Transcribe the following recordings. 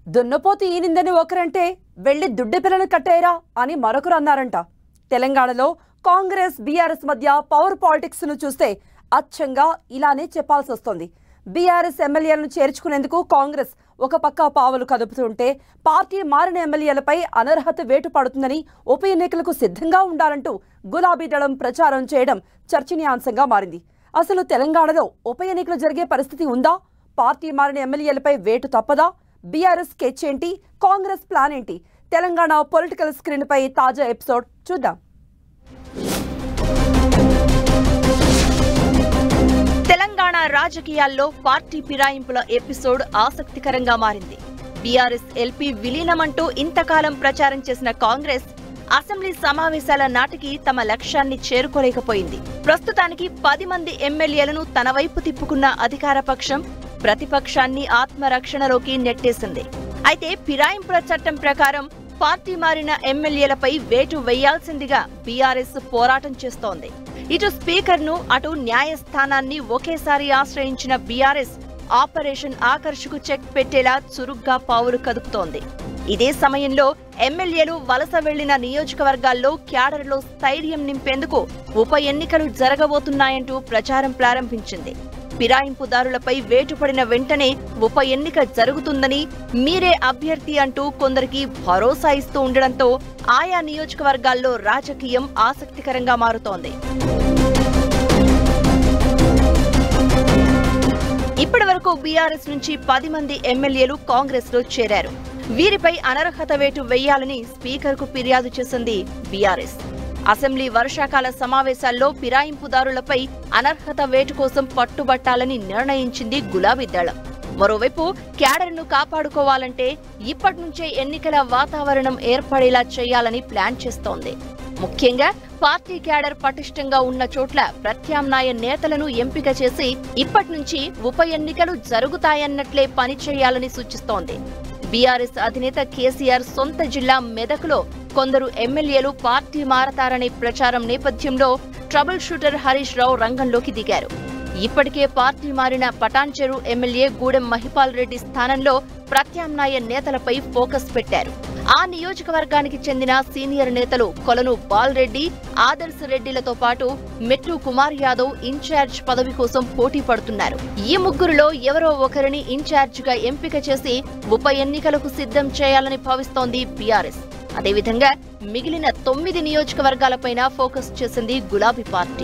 దున్నపోతు ఈనిందని ఒకరంటే వెళ్లి దుడ్డె పిల్లను కట్టేయరా అని మరొకరు అన్నారంట తెలంగాణలో కాంగ్రెస్ బీఆర్ఎస్ మధ్య పవర్ పాలిటిక్స్ ను చూస్తే అచ్చంగా ఇలానే చెప్పాల్సి వస్తోంది బీఆర్ఎస్ ఎమ్మెల్యేలను చేర్చుకునేందుకు కాంగ్రెస్ ఒక పక్క పావులు కదుపుతుంటే పార్టీ మారిన ఎమ్మెల్యేలపై అనర్హత వేటు పడుతుందని ఉప ఎన్నికలకు సిద్ధంగా ఉండాలంటూ గులాబీ దళం ప్రచారం చేయడం చర్చనీయాంశంగా మారింది అసలు తెలంగాణలో ఉప ఎన్నికలు జరిగే పరిస్థితి ఉందా పార్టీ మారిన ఎమ్మెల్యేలపై వేటు తప్పదా బీఆర్ఎస్ స్కెచ్ ఏంటి కాంగ్రెస్ ప్లాన్ ఏంటి తెలంగాణ పొలిటికల్ స్క్రీన్ పై తాజా ఎపిసోడ్ చూద్దాం తెలంగాణ రాజకీయాల్లో పార్టీ ఫిరాయింపుల ఎపిసోడ్ ఆసక్తికరంగా మారింది బీఆర్ఎస్ ఎల్పీ విలీనమంటూ ఇంతకాలం ప్రచారం చేసిన కాంగ్రెస్ అసెంబ్లీ సమావేశాల నాటికి తమ లక్ష్యాన్ని చేరుకోలేకపోయింది ప్రస్తుతానికి పది మంది ఎమ్మెల్యేలను తన వైపు తిప్పుకున్న అధికార పక్షం ప్రతిపక్షాన్ని ఆత్మరక్షణలోకి నెట్టేసింది అయితే ఫిరాయింపుల చట్టం ప్రకారం పార్టీ మారిన ఎమ్మెల్యేలపై వేటు వేయాల్సిందిగా బీఆర్ఎస్ పోరాటం చేస్తోంది ఇటు స్పీకర్ ను అటు న్యాయస్థానాన్ని ఒకేసారి ఆశ్రయించిన బీఆర్ఎస్ ఆపరేషన్ ఆకర్షకు చెక్ పెట్టేలా చురుగ్గా పావులు కదుపుతోంది ఇదే సమయంలో ఎమ్మెల్యేలు వలస వెళ్లిన నియోజకవర్గాల్లో క్యాడర్లో స్థైర్యం నింపేందుకు ఉప ఎన్నికలు జరగబోతున్నాయంటూ ప్రచారం ప్రారంభించింది ఫిరాయింపుదారులపై వేటుపడిన వెంటనే ఉప ఎన్నిక జరుగుతుందని మీరే అభ్యర్థి అంటూ కొందరికి భరోసా ఇస్తూ ఉండడంతో ఆయా నియోజకవర్గాల్లో రాజకీయం ఆసక్తికరంగా మారుతోంది ఇప్పటి వరకు బీఆర్ఎస్ నుంచి పది మంది ఎమ్మెల్యేలు కాంగ్రెస్ లో చేరారు వీరిపై అనర్హత వేటు వేయాలని స్పీకర్ కు ఫిర్యాదు చేసింది బీఆర్ఎస్ అసెంబ్లీ వర్షాకాల సమావేశాల్లో ఫిరాయింపుదారులపై అనర్హత వేటు కోసం పట్టుబట్టాలని నిర్ణయించింది గులాబీ దళం మరోవైపు క్యాడర్ను కాపాడుకోవాలంటే ఇప్పటి నుంచే ఎన్నికల వాతావరణం ఏర్పడేలా చేయాలని ప్లాన్ చేస్తోంది ముఖ్యంగా పార్టీ క్యాడర్ పటిష్టంగా ఉన్న చోట్ల ప్రత్యామ్నాయ నేతలను ఎంపిక చేసి ఇప్పటి నుంచి ఉప ఎన్నికలు జరుగుతాయన్నట్లే పని చేయాలని సూచిస్తోంది బీఆర్ఎస్ అధినేత కేసీఆర్ సొంత జిల్లా మెదక్లో కొందరు ఎమ్మెల్యేలు పార్టీ మారతారనే ప్రచారం నేపథ్యంలో ట్రబుల్ షూటర్ హరీష్ రావు రంగంలోకి దిగారు ఇప్పటికే పార్టీ మారిన పటాన్చెరు ఎమ్మెల్యే గూడెం మహిపాల్ రెడ్డి స్థానంలో ప్రత్యామ్నాయ నేతలపై ఫోకస్ పెట్టారు ఆ నియోజకవర్గానికి చెందిన సీనియర్ నేతలు కొలను బాల్రెడ్డి ఆదర్శ్ రెడ్డిలతో పాటు మెట్టు కుమార్ యాదవ్ ఇన్ఛార్జ్ పదవి కోసం పోటీ పడుతున్నారు ఈ ముగ్గురులో ఎవరో ఒకరిని ఇన్ఛార్జ్ గా ఎంపిక చేసి ఉప ఎన్నికలకు సిద్ధం చేయాలని భావిస్తోంది బీఆర్ఎస్ అదేవిధంగా మిగిలిన తొమ్మిది నియోజకవర్గాలపైన ఫోకస్ చేసింది గులాబీ పార్టీ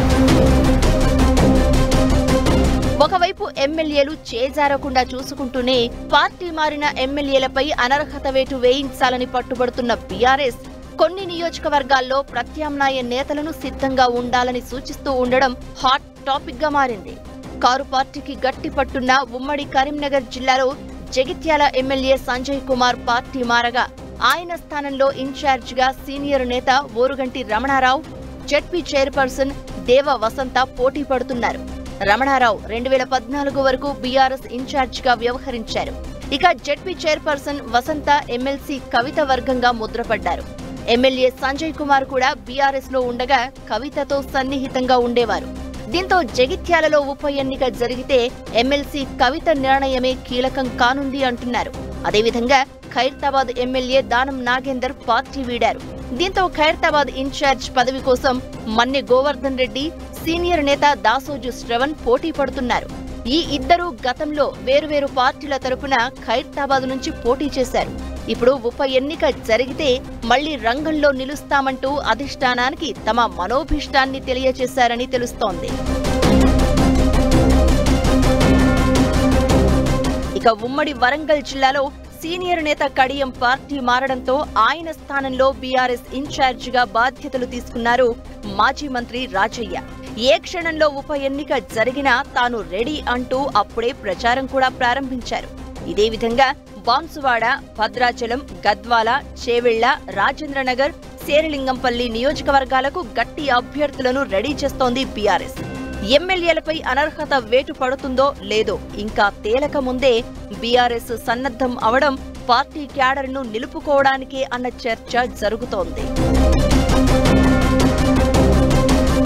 ఒకవైపు ఎమ్మెల్యేలు చేజారకుండా చూసుకుంటూనే పార్టీ మారిన ఎమ్మెల్యేలపై అనర్హత వేటు వేయించాలని పట్టుబడుతున్న బీఆర్ఎస్ కొన్ని నియోజకవర్గాల్లో ప్రత్యామ్నాయ నేతలను సిద్ధంగా ఉండాలని సూచిస్తూ ఉండడం హాట్ టాపిక్ గా మారింది కారు పార్టీకి గట్టి పట్టున్న ఉమ్మడి కరీంనగర్ జిల్లాలో జగిత్యాల ఎమ్మెల్యే సంజయ్ కుమార్ పార్టీ మారగా ఆయన స్థానంలో ఇన్ఛార్జ్ గా సీనియర్ నేత ఓరుగంటి రమణారావు జడ్పీ చైర్పర్సన్ దేవ వసంత పోటీ పడుతున్నారు రమణారావు రెండు వేల పద్నాలుగు వరకు బీఆర్ఎస్ ఇన్ఛార్జ్ గా వ్యవహరించారు ఇక ZP chairperson Vasantha MLC Kavitha వర్గంగా ముద్రపడ్డారు ఎమ్మెల్యే సంజయ్ కుమార్ కూడా బీఆర్ఎస్ లో ఉండగా కవితతో సన్నిహితంగా ఉండేవారు దీంతో జగిత్యాలలో ఉప ఎన్నిక జరిగితే ఎమ్మెల్సీ కవిత నిర్ణయమే కీలకం కానుంది అంటున్నారు అదేవిధంగా ఖైరతాబాద్ ఎమ్మెల్యే దానం నాగేందర్ పార్టీ వీడారు దీంతో ఖైరతాబాద్ ఇన్ఛార్జ్ పదవి కోసం మన్నె గోవర్ధన్ రెడ్డి సీనియర్ నేత దాసోజు శ్రవణ్ పోటీ పడుతున్నారు ఈ ఇద్దరు గతంలో వేరువేరు పార్టీల తరపున ఖైరతాబాద్ నుంచి పోటీ చేశారు ఇప్పుడు ఉప ఎన్నిక జరిగితే మళ్లీ రంగంలో నిలుస్తామంటూ అధిష్టానానికి తమ మనోభీష్టాన్ని తెలియజేశారని తెలుస్తోంది ఇక ఉమ్మడి వరంగల్ జిల్లాలో సీనియర్ నేత కడియం పార్టీ మారడంతో ఆయన స్థానంలో బీఆర్ఎస్ ఇన్ఛార్జిగా బాధ్యతలు తీసుకున్నారు మాజీ మంత్రి రాజయ్య ఏ క్షణంలో ఉప ఎన్నిక జరిగినా తాను రెడీ అంటూ అప్పుడే ప్రచారం కూడా ప్రారంభించారు ఇదే విధంగా బాన్సువాడ భద్రాచలం గద్వాల చేవెళ్ల రాజేంద్రనగర్ శేరిలింగంపల్లి నియోజకవర్గాలకు గట్టి అభ్యర్థులను రెడీ చేస్తోంది బీఆర్ఎస్ ఎమ్మెల్యేలపై అనర్హత వేటు పడుతుందో లేదో ఇంకా తేలక ముందే బీఆర్ఎస్ సన్నద్ధం అవడం పార్టీ క్యాడర్ను నిలుపుకోవడానికే అన్న చర్చ జరుగుతోంది